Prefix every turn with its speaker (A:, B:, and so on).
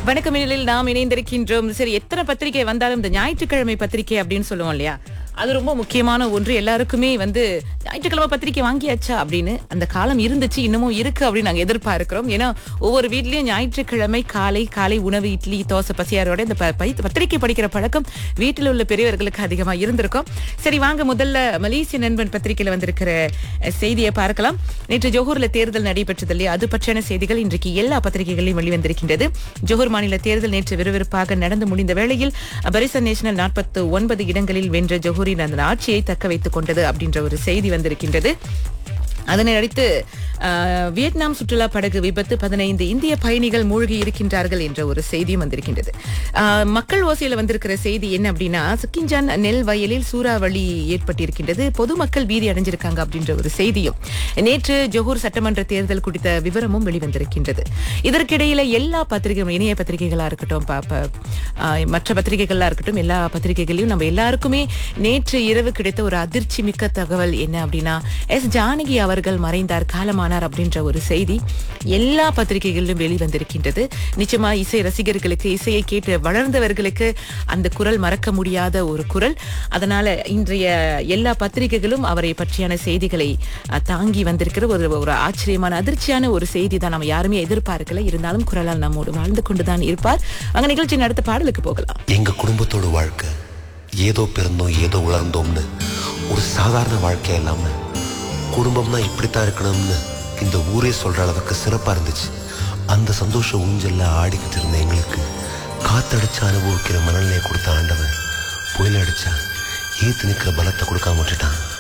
A: வணக்கம் இனிலில் நாம் இணைந்திருக்கின்றோம் சரி எத்தனை பத்திரிகை வந்தாலும் இந்த ஞாயிற்றுக்கிழமை பத்திரிகை அப்படின்னு சொல்லுவோம் இல்லையா அது ரொம்ப முக்கியமான ஒன்று எல்லாருக்குமே வந்து ஞாயிற்றுக்கிழமை பத்திரிக்கை வாங்கியாச்சா அப்படின்னு அந்த காலம் இருந்துச்சு இன்னமும் இருக்கு அப்படின்னு நாங்க எதிர்பார்க்கிறோம் ஏன்னா ஒவ்வொரு வீட்லயும் ஞாயிற்றுக்கிழமை காலை காலை உணவு இட்லி தோசை பசியாரோட இந்த ப- பை- பத்திரிக்கை படிக்கிற பழக்கம் வீட்டில் உள்ள பெரியவர்களுக்கு அதிகமா இருந்திருக்கும் சரி வாங்க முதல்ல மலேசிய நண்பன் பத்திரிகையில வந்திருக்கிற அஹ், செய்தியை பார்க்கலாம் நேற்று ஜோஹூர்ல தேர்தல் நடைபெற்றது இல்லையா அது பற்றியான செய்திகள் இன்றைக்கு எல்லா பத்திரிகைகளிலும் வெளிவந்திருக்கின்றது ஜோஹூர் மாநில தேர்தல் நேற்று விறுவிறுப்பாக நடந்து முடிந்த வேளையில் பரிசன் நேஷனல் நாற்பத்து ஒன்பது இடங்களில் வென்ற ஜோஹூரின் அந்த ஆட்சியை தக்க வைத்துக் கொண்டது அப்படின்ற ஒரு செய்தி வந்திருக்கின்றது அதனை அடுத்து அஹ், வியட்நாம் சுற்றுலா படகு விபத்து பதினைந்து இந்திய பயணிகள் மூழ்கி இருக்கின்றார்கள் என்ற ஒரு செய்தியும் வந்திருக்கின்றது அஹ், மக்கள் ஓசையில வந்திருக்கிற செய்தி என்ன அப்படின்னா சிக்கிஞ்சான் நெல் வயலில் சூறாவளி ஏற்பட்டிருக்கின்றது பொதுமக்கள் பீதி அடைஞ்சிருக்காங்க அப்படின்ற ஒரு செய்தியும் நேற்று ஜொஹூர் சட்டமன்ற தேர்தல் குறித்த விவரமும் வெளிவந்திருக்கின்றது இதற்கிடையில எல்லா பத்திரிகைகளும் இணைய பத்திரிகைகளா இருக்கட்டும் ப- ப- அஹ், மற்ற பத்திரிகைகளா இருக்கட்டும் எல்லா பத்திரிகைகளையும் நம்ம எல்லாருக்குமே நேற்று இரவு கிடைத்த ஒரு அதிர்ச்சி மிக்க தகவல் என்ன அப்படின்னா எஸ் ஜானகி அவர்கள் மறைந்தார் காலமானார் அப்படின்ற ஒரு செய்தி எல்லா பத்திரிகைகளிலும் வெளிவந்திருக்கின்றது நிச்சயமா இசை ரசிகர்களுக்கு இசையை கேட்டு வளர்ந்தவர்களுக்கு அந்த குரல் மறக்க முடியாத ஒரு குரல் அதனால இன்றைய எல்லா பத்திரிகைகளும் அவரை பற்றியான செய்திகளை அஹ், தாங்கி வந்திருக்கிற ஒரு ஒரு ஆச்சரியமான அதிர்ச்சியான ஒரு செய்தி தான் நம்ம யாருமே எதிர்பார்க்கல இருந்தாலும் குரலால் நம்மோடு வாழ்ந்து கொண்டுதான் இருப்பார் அங்க நிகழ்ச்சியின் அடுத்த பாடலுக்கு போகலாம்
B: எங்க குடும்பத்தோட வாழ்க்கை ஏதோ பிறந்தோம் ஏதோ வளர்ந்தோம்னு ஒரு சாதாரண வாழ்க்கை இல்லாம குடும்பம்னா இப்படித்தான் இருக்கணும்னு இந்த ஊரே சொல்ற அளவுக்கு சிறப்பா இருந்துச்சு அந்த சந்தோஷ ஊஞ்சல்ல ஆடிக்கிட்டு இருந்த எங்களுக்கு காத்தடிச்சு அனுபவிக்கிற மனநிலையை கொடுத்த ஆண்டவன் புயல் அடிச்சா ஏத்து நிக்கிற பலத்தை கொடுக்காம விட்டுட்டான்